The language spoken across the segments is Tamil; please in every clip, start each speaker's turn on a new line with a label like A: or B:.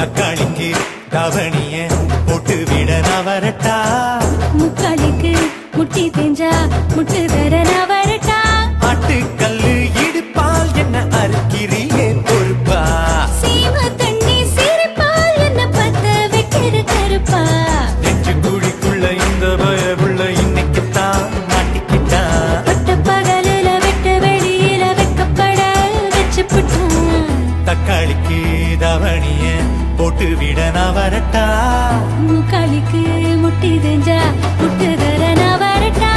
A: தக்காளிக்கு தவணிய போட்டு விட நான் வரட்டா
B: முக்காலுக்கு முட்டி தேஞ்சா முட்டு தர நான் வரட்டா
A: ஆட்டுக்கல்லு இடுப்பால் என்ன அறுக்கிறியே பொறுப்பா
B: சீம தண்ணி சிரிப்பால் என்ன பத்த வைக்கிற கருப்பா
A: நெஞ்சு குழிக்குள்ள இந்த பயவுள்ள இன்னைக்குத்தான் மாட்டிக்கிட்டான்
B: பட்ட பகலில வெட்ட வெளியில வெக்கப்பட வச்சு புட்டான்
A: தக்காளிக்கு தவணிய போட்டு விட நான் வரட்டா
B: முக்காலுக்கு முட்டி தேஞ்சா முட்டு தர நான் வரட்டா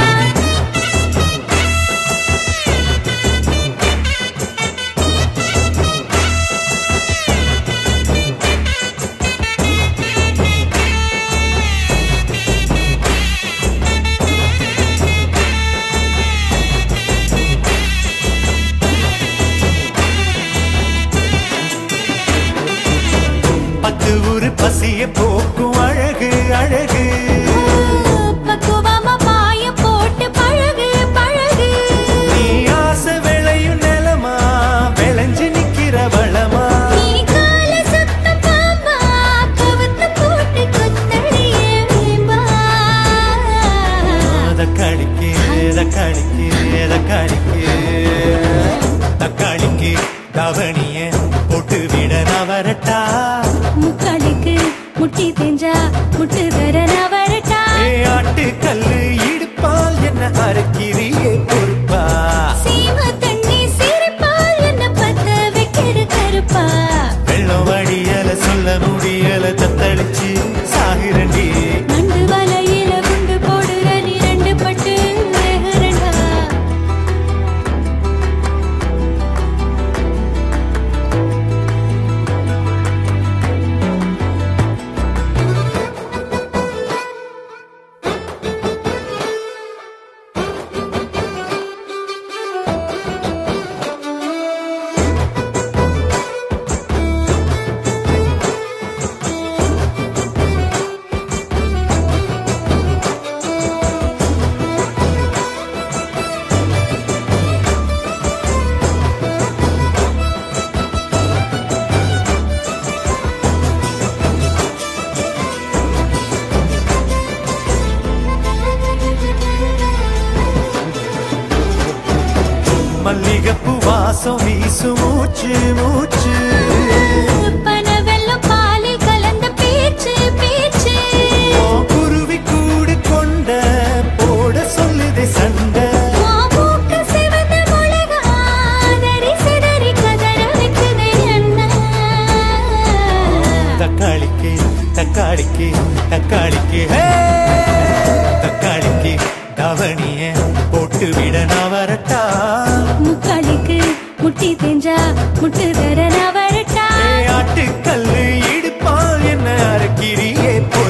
A: பத்து ஊரு பசிய போக்கும் அழகு அழகு
B: பக்குவமா பாய போட்டு பழகு பழகு
A: நீ ஆசை விளையும் நிலமா விளைஞ்சு நிக்கிற வளமா
B: நீ கால சுத்த பாம்பா கவுத்து போட்டு கொத்தடியே வேம்பா
A: தக்காளிக்கு தக்காளிக்கு தக்காளிக்கு தக்காளிக்கு தவணிய போட்டு விட நான் வரட்டா
B: முக்காலுக்கு முட்டி தேஞ்சா முட்டு தர நான் வரட்டா
A: ஏ ஆட்டு கல்லு இடுப்பால் என்ன அரைக்கிறியே பொறுப்பா
B: சீம தண்ணி சிரிப்பால் என்ன பத்த வைக்கிற கருப்பா
A: வெள்ளம் வடியல சொல்ல முடியல தத்தளிச்சு சாகுரண்டி
B: நண்டு வலையில குண்டு போடுற நீ ரெண்டு பட்டு வேகுறண்டா
A: மல்லிகைப்பூ வாசம் வீசு மூச்சு மூச்சு
B: பனவெல்லம் பாலில் கலந்த பேச்சு பேச்சு
A: ஓ குருவி கூடு கொண்ட போட சொல்லுதே சண்டை
B: உன் மூக்கு சிவந்த மிளகா, அதறி சிதறி கதற வைக்குதே அண்ணா.
A: தக்காளிக்கு தக்காளிக்கு தக்காளிக்கு ஹே! தக்காளிக்கு தவணிய போட்டு விட நான் வரட்டா
B: முக்காலுக்கு முட்டி தேஞ்சா முட்டு தர நான் வரட்டா
A: ஏ ஆட்டுக்கல்லு இடுப்பால் என்ன அரைக்கிறியே பொறுப்பா